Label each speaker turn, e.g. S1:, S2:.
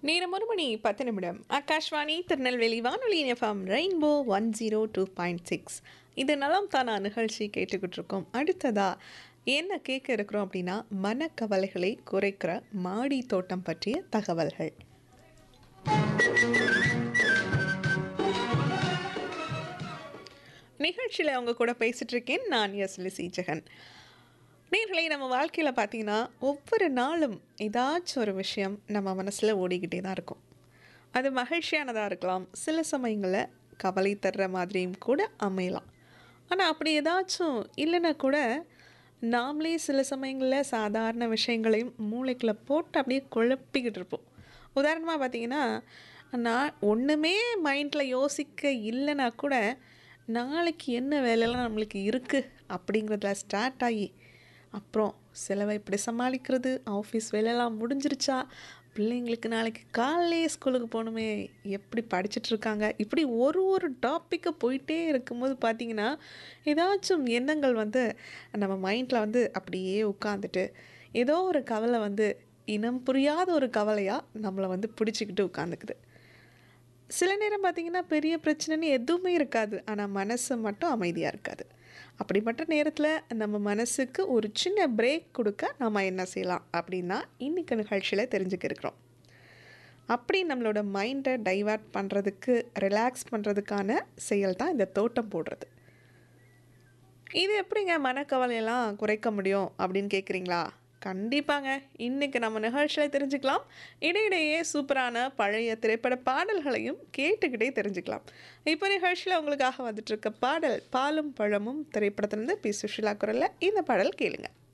S1: நேரம் ஒரு மணி பத்து நிமிடம் ஆகாஷ்வாணி திருநெல்வேலி வானொலி F M rainbow one zero two point six இது நலம் தானா நிகழ்ச்சி கேட்டுக்கிட்டு இருக்கோம் அடுத்ததா என்ன கேட்க இருக்கிறோம் அப்படின்னா மனக்கவலைகளை குறைக்கிற மாடி தோட்டம் பற்றிய தகவல்கள் நிகழ்ச்சியில் அவங்க கூட பேசிட்டு இருக்கேன் நான் எஸ் லிசி ஜெகன் நேர்களை நம்ம வாழ்க்கையில் பார்த்தீங்கன்னா ஒவ்வொரு நாளும் ஏதாச்சும் ஒரு விஷயம் நம்ம மனசில் ஓடிக்கிட்டே தான் இருக்கும் அது மகிழ்ச்சியானதாக இருக்கலாம் சில சமயங்களில் கவலை தர்ற மாதிரியும் கூட அமையலாம் ஆனால் அப்படி ஏதாச்சும் இல்லைன்னா கூட நாமளே சில சமயங்களில் சாதாரண விஷயங்களையும் மூளைக்குள்ளே போட்டு அப்படியே குழப்பிக்கிட்டு இருப்போம் உதாரணமாக பார்த்தீங்கன்னா நான் ஒன்றுமே மைண்டில் யோசிக்க இல்லைன்னா கூட நாளைக்கு என்ன வேலையெல்லாம் நம்மளுக்கு இருக்குது அப்படிங்கிறதுல ஸ்டார்ட் ஆகி அப்புறம் செலவை எப்படி சமாளிக்கிறது ஆஃபீஸ் வேலையெல்லாம் முடிஞ்சிருச்சா பிள்ளைங்களுக்கு நாளைக்கு காலையிலே ஸ்கூலுக்கு போகணுமே எப்படி படிச்சுட்டு இருக்காங்க இப்படி ஒரு ஒரு டாப்பிக்கை போயிட்டே இருக்கும்போது பார்த்தீங்கன்னா ஏதாச்சும் எண்ணங்கள் வந்து நம்ம மைண்டில் வந்து அப்படியே உட்காந்துட்டு ஏதோ ஒரு கவலை வந்து இனம் புரியாத ஒரு கவலையாக நம்மளை வந்து பிடிச்சிக்கிட்டு உட்காந்துக்குது சில நேரம் பார்த்திங்கன்னா பெரிய பிரச்சனைன்னு எதுவுமே இருக்காது ஆனால் மனசு மட்டும் அமைதியாக இருக்காது அப்படிப்பட்ட நேரத்தில் நம்ம மனசுக்கு ஒரு சின்ன பிரேக் கொடுக்க நம்ம என்ன செய்யலாம் அப்படின்னா இன்றைக்கி நிகழ்ச்சியில் தெரிஞ்சுக்க இருக்கிறோம் அப்படி நம்மளோட மைண்டை டைவர்ட் பண்ணுறதுக்கு ரிலாக்ஸ் பண்ணுறதுக்கான செயல் தான் இந்த தோட்டம் போடுறது இது எப்படிங்க மனக்கவலையெல்லாம் குறைக்க முடியும் அப்படின்னு கேட்குறீங்களா கண்டிப்பாங்க இன்றைக்கி நம்ம நிகழ்ச்சியில் தெரிஞ்சுக்கலாம் இடையிடையே சூப்பரான பழைய திரைப்பட பாடல்களையும் கேட்டுக்கிட்டே தெரிஞ்சுக்கலாம் இப்போ நிகழ்ச்சியில் உங்களுக்காக வந்துட்டுருக்க பாடல் பாலும் பழமும் திரைப்படத்திலிருந்து பி சுஷிலா குரலில் இந்த பாடல் கேளுங்க